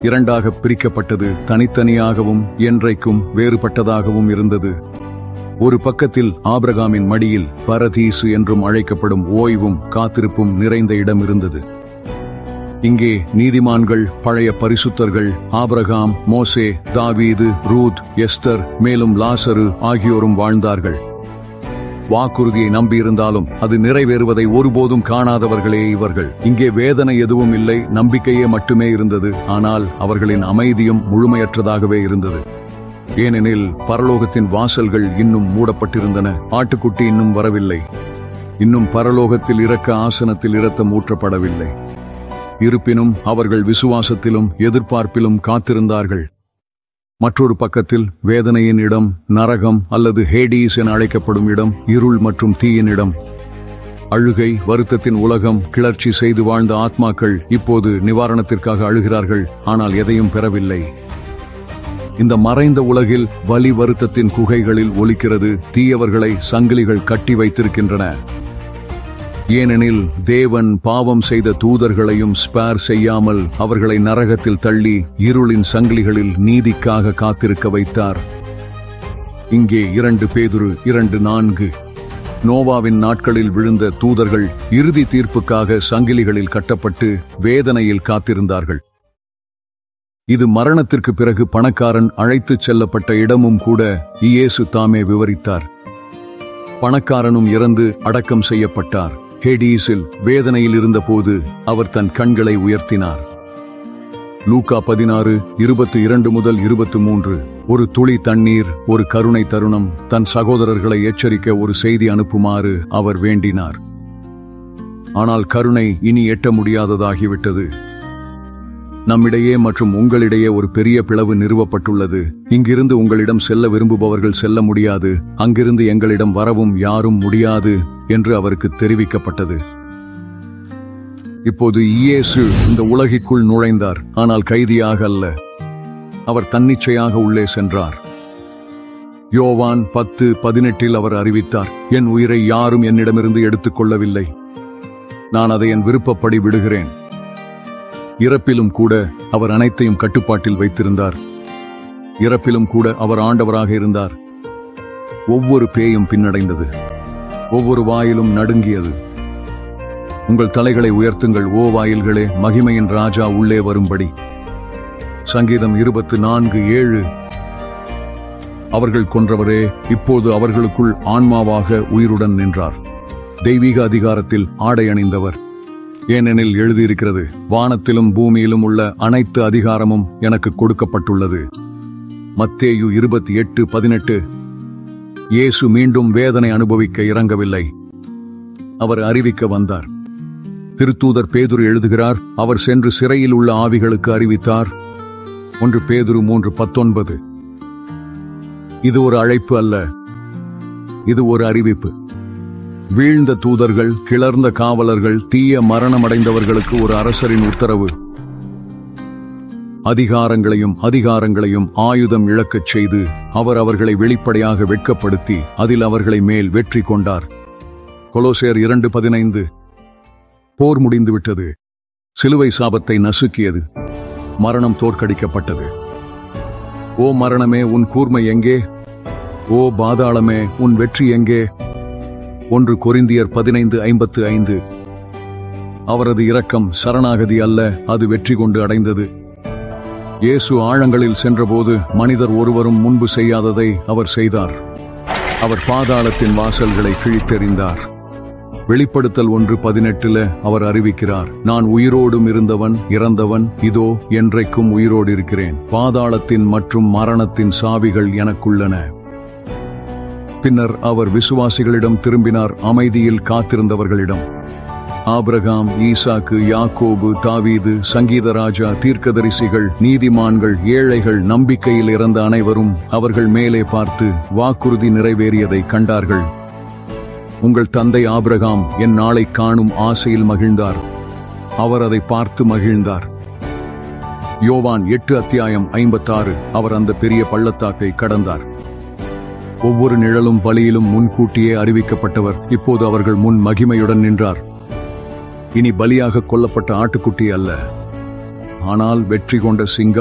இரண்டாக பிரிக்கப்பட்டது தனித்தனியாகவும் என்றைக்கும் வேறுபட்டதாகவும் இருந்தது ஒரு பக்கத்தில் ஆபிரகாமின் மடியில் பரதீசு என்றும் அழைக்கப்படும் ஓய்வும் காத்திருப்பும் நிறைந்த இடம் இருந்தது இங்கே நீதிமான்கள் பழைய பரிசுத்தர்கள் ஆபிரகாம் மோசே தாவீது ரூத் எஸ்தர் மேலும் லாசரு ஆகியோரும் வாழ்ந்தார்கள் வாக்குறுதியை நம்பியிருந்தாலும் அது நிறைவேறுவதை ஒருபோதும் காணாதவர்களே இவர்கள் இங்கே வேதனை எதுவும் இல்லை நம்பிக்கையே மட்டுமே இருந்தது ஆனால் அவர்களின் அமைதியும் முழுமையற்றதாகவே இருந்தது ஏனெனில் பரலோகத்தின் வாசல்கள் இன்னும் மூடப்பட்டிருந்தன ஆட்டுக்குட்டி இன்னும் வரவில்லை இன்னும் பரலோகத்தில் இறக்க ஆசனத்தில் இரத்தம் ஊற்றப்படவில்லை இருப்பினும் அவர்கள் விசுவாசத்திலும் எதிர்பார்ப்பிலும் காத்திருந்தார்கள் மற்றொரு பக்கத்தில் வேதனையின் இடம் நரகம் அல்லது ஹேடீஸ் என அழைக்கப்படும் இடம் இருள் மற்றும் தீயின் இடம் அழுகை வருத்தத்தின் உலகம் கிளர்ச்சி செய்து வாழ்ந்த ஆத்மாக்கள் இப்போது நிவாரணத்திற்காக அழுகிறார்கள் ஆனால் எதையும் பெறவில்லை இந்த மறைந்த உலகில் வலி வருத்தத்தின் குகைகளில் ஒலிக்கிறது தீயவர்களை சங்கிலிகள் கட்டி வைத்திருக்கின்றன ஏனெனில் தேவன் பாவம் செய்த தூதர்களையும் ஸ்பேர் செய்யாமல் அவர்களை நரகத்தில் தள்ளி இருளின் சங்கிலிகளில் நீதிக்காக காத்திருக்க வைத்தார் இங்கே இரண்டு பேதுரு இரண்டு நான்கு நோவாவின் நாட்களில் விழுந்த தூதர்கள் இறுதி தீர்ப்புக்காக சங்கிலிகளில் கட்டப்பட்டு வேதனையில் காத்திருந்தார்கள் இது மரணத்திற்கு பிறகு பணக்காரன் அழைத்துச் செல்லப்பட்ட இடமும் கூட இயேசு தாமே விவரித்தார் பணக்காரனும் இறந்து அடக்கம் செய்யப்பட்டார் ஹேடீஸில் வேதனையில் இருந்தபோது அவர் தன் கண்களை உயர்த்தினார் லூகா பதினாறு இருபத்தி இரண்டு முதல் இருபத்தி மூன்று ஒரு துளி தண்ணீர் ஒரு கருணை தருணம் தன் சகோதரர்களை எச்சரிக்க ஒரு செய்தி அனுப்புமாறு அவர் வேண்டினார் ஆனால் கருணை இனி எட்ட முடியாததாகிவிட்டது நம்மிடையே மற்றும் உங்களிடையே ஒரு பெரிய பிளவு நிறுவப்பட்டுள்ளது இங்கிருந்து உங்களிடம் செல்ல விரும்புபவர்கள் செல்ல முடியாது அங்கிருந்து எங்களிடம் வரவும் யாரும் முடியாது என்று அவருக்கு தெரிவிக்கப்பட்டது இப்போது இயேசு இந்த உலகிற்குள் நுழைந்தார் ஆனால் கைதியாக அல்ல அவர் தன்னிச்சையாக உள்ளே சென்றார் யோவான் பத்து பதினெட்டில் அவர் அறிவித்தார் என் உயிரை யாரும் என்னிடமிருந்து எடுத்துக் கொள்ளவில்லை நான் அதை என் விருப்பப்படி விடுகிறேன் இறப்பிலும் கூட அவர் அனைத்தையும் கட்டுப்பாட்டில் வைத்திருந்தார் இறப்பிலும் கூட அவர் ஆண்டவராக இருந்தார் ஒவ்வொரு பேயும் பின்னடைந்தது ஒவ்வொரு வாயிலும் நடுங்கியது உங்கள் தலைகளை உயர்த்துங்கள் ஓ வாயில்களே மகிமையின் ராஜா உள்ளே வரும்படி சங்கீதம் இருபத்து நான்கு ஏழு அவர்கள் கொன்றவரே இப்போது அவர்களுக்குள் ஆன்மாவாக உயிருடன் நின்றார் தெய்வீக அதிகாரத்தில் ஆடை அணிந்தவர் ஏனெனில் எழுதியிருக்கிறது வானத்திலும் பூமியிலும் உள்ள அனைத்து அதிகாரமும் எனக்கு கொடுக்கப்பட்டுள்ளது மத்தேயு இருபத்தி எட்டு பதினெட்டு இயேசு மீண்டும் வேதனை அனுபவிக்க இறங்கவில்லை அவர் அறிவிக்க வந்தார் திருத்தூதர் பேதுரு எழுதுகிறார் அவர் சென்று சிறையில் உள்ள ஆவிகளுக்கு அறிவித்தார் ஒன்று பேதுரு மூன்று பத்தொன்பது இது ஒரு அழைப்பு அல்ல இது ஒரு அறிவிப்பு வீழ்ந்த தூதர்கள் கிளர்ந்த காவலர்கள் தீய மரணமடைந்தவர்களுக்கு ஒரு அரசரின் உத்தரவு அதிகாரங்களையும் அதிகாரங்களையும் ஆயுதம் இழக்கச் செய்து அவர் அவர்களை வெளிப்படையாக வெட்கப்படுத்தி அதில் அவர்களை மேல் வெற்றி கொண்டார் கொலோசேர் இரண்டு பதினைந்து போர் முடிந்துவிட்டது சிலுவை சாபத்தை நசுக்கியது மரணம் தோற்கடிக்கப்பட்டது ஓ மரணமே உன் கூர்மை எங்கே ஓ பாதாளமே உன் வெற்றி எங்கே ஒன்று கொரிந்தியர் பதினைந்து ஐம்பத்து ஐந்து அவரது இரக்கம் சரணாகதி அல்ல அது வெற்றி கொண்டு அடைந்தது இயேசு ஆழங்களில் சென்றபோது மனிதர் ஒருவரும் முன்பு செய்யாததை அவர் செய்தார் அவர் பாதாளத்தின் வாசல்களை கிழித்தெறிந்தார் வெளிப்படுத்தல் ஒன்று பதினெட்டுல அவர் அறிவிக்கிறார் நான் உயிரோடும் இருந்தவன் இறந்தவன் இதோ என்றைக்கும் உயிரோடு இருக்கிறேன் பாதாளத்தின் மற்றும் மரணத்தின் சாவிகள் எனக்குள்ளன பின்னர் அவர் விசுவாசிகளிடம் திரும்பினார் அமைதியில் காத்திருந்தவர்களிடம் ஆபிரகாம் ஈசாக்கு யாக்கோபு தாவீது சங்கீதராஜா தீர்க்கதரிசிகள் நீதிமான்கள் ஏழைகள் நம்பிக்கையில் இறந்த அனைவரும் அவர்கள் மேலே பார்த்து வாக்குறுதி நிறைவேறியதை கண்டார்கள் உங்கள் தந்தை ஆபிரகாம் என் நாளை காணும் ஆசையில் மகிழ்ந்தார் அவர் அதை பார்த்து மகிழ்ந்தார் யோவான் எட்டு அத்தியாயம் ஐம்பத்தாறு அவர் அந்த பெரிய பள்ளத்தாக்கை கடந்தார் ஒவ்வொரு நிழலும் பலியிலும் முன்கூட்டியே அறிவிக்கப்பட்டவர் இப்போது அவர்கள் முன் மகிமையுடன் நின்றார் இனி பலியாக கொல்லப்பட்ட ஆட்டுக்குட்டி அல்ல ஆனால் வெற்றி கொண்ட சிங்கம்